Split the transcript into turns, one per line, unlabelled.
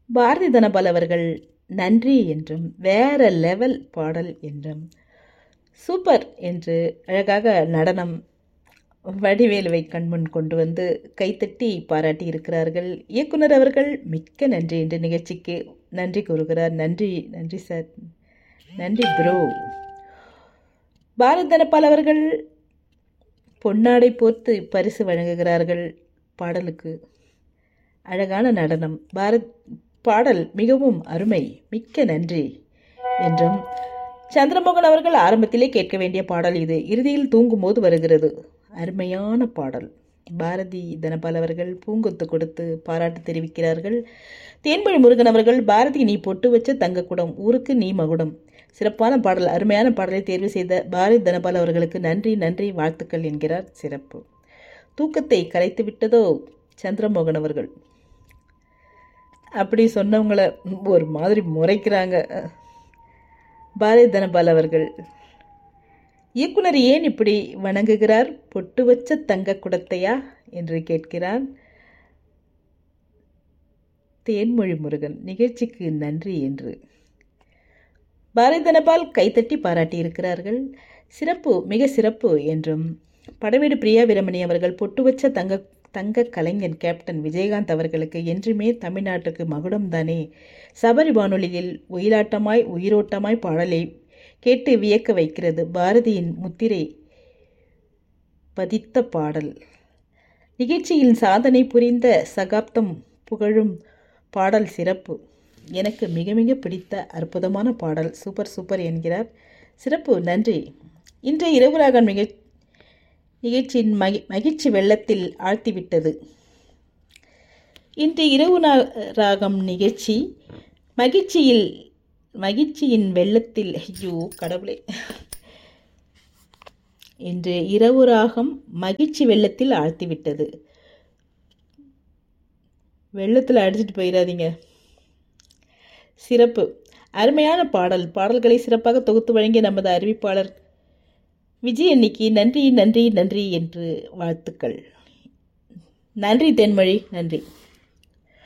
பாரதி தனபால் அவர்கள் நன்றி என்றும் வேற லெவல் பாடல் என்றும் சூப்பர் என்று அழகாக நடனம் வடிவேலுவை கண்முன் கொண்டு வந்து கைத்தட்டி பாராட்டி இருக்கிறார்கள் இயக்குனர் அவர்கள் மிக்க நன்றி என்று நிகழ்ச்சிக்கு நன்றி கூறுகிறார் நன்றி நன்றி சார் நன்றி ப்ரோ பாரத் தனபால் அவர்கள் பொன்னாடை போர்த்து பரிசு வழங்குகிறார்கள் பாடலுக்கு அழகான நடனம் பாரத் பாடல் மிகவும் அருமை மிக்க நன்றி என்றும் சந்திரமோகன் அவர்கள் ஆரம்பத்திலே கேட்க வேண்டிய பாடல் இது இறுதியில் தூங்கும்போது வருகிறது அருமையான பாடல் பாரதி தனபால் அவர்கள் பூங்கொத்து கொடுத்து பாராட்டு தெரிவிக்கிறார்கள் தேன்மொழி முருகன் அவர்கள் பாரதி நீ பொட்டு வச்ச தங்கக்குடம் ஊருக்கு நீ மகுடம் சிறப்பான பாடல் அருமையான பாடலை தேர்வு செய்த பாரதி தனபால் அவர்களுக்கு நன்றி நன்றி வாழ்த்துக்கள் என்கிறார் சிறப்பு தூக்கத்தை கலைத்து விட்டதோ சந்திரமோகன் அவர்கள் அப்படி சொன்னவங்கள ஒரு மாதிரி முறைக்கிறாங்க பாரதி தனபால் அவர்கள் இயக்குனர் ஏன் இப்படி வணங்குகிறார் பொட்டு வச்ச தங்க குடத்தையா என்று கேட்கிறார் தேன்மொழி முருகன் நிகழ்ச்சிக்கு நன்றி என்று பாரதி தனபால் கைத்தட்டி பாராட்டியிருக்கிறார்கள் சிறப்பு மிக சிறப்பு என்றும் படவீடு பிரியா வீரமணி அவர்கள் பொட்டு வச்ச தங்க தங்க கலைஞன் கேப்டன் விஜயகாந்த் அவர்களுக்கு என்றுமே தமிழ்நாட்டுக்கு மகுடம் தானே சபரி வானொலியில் ஒயிலாட்டமாய் உயிரோட்டமாய் பாடலை கேட்டு வியக்க வைக்கிறது பாரதியின் முத்திரை பதித்த பாடல் நிகழ்ச்சியில் சாதனை புரிந்த சகாப்தம் புகழும் பாடல் சிறப்பு எனக்கு மிக மிக பிடித்த அற்புதமான பாடல் சூப்பர் சூப்பர் என்கிறார் சிறப்பு நன்றி இன்றைய இரவு மிக நிகழ்ச்சியின் மகி மகிழ்ச்சி வெள்ளத்தில் ஆழ்த்திவிட்டது இன்று இரவு ராகம் நிகழ்ச்சி மகிழ்ச்சியில் மகிழ்ச்சியின் வெள்ளத்தில் ஐயோ கடவுளே இன்று இரவு ராகம் மகிழ்ச்சி வெள்ளத்தில் ஆழ்த்திவிட்டது வெள்ளத்தில் அடிச்சிட்டு போயிடாதீங்க சிறப்பு அருமையான பாடல் பாடல்களை சிறப்பாக தொகுத்து வழங்கிய நமது அறிவிப்பாளர் விஜய் அன்னிக்கு நன்றி நன்றி நன்றி என்று வாழ்த்துக்கள் நன்றி தென்மொழி நன்றி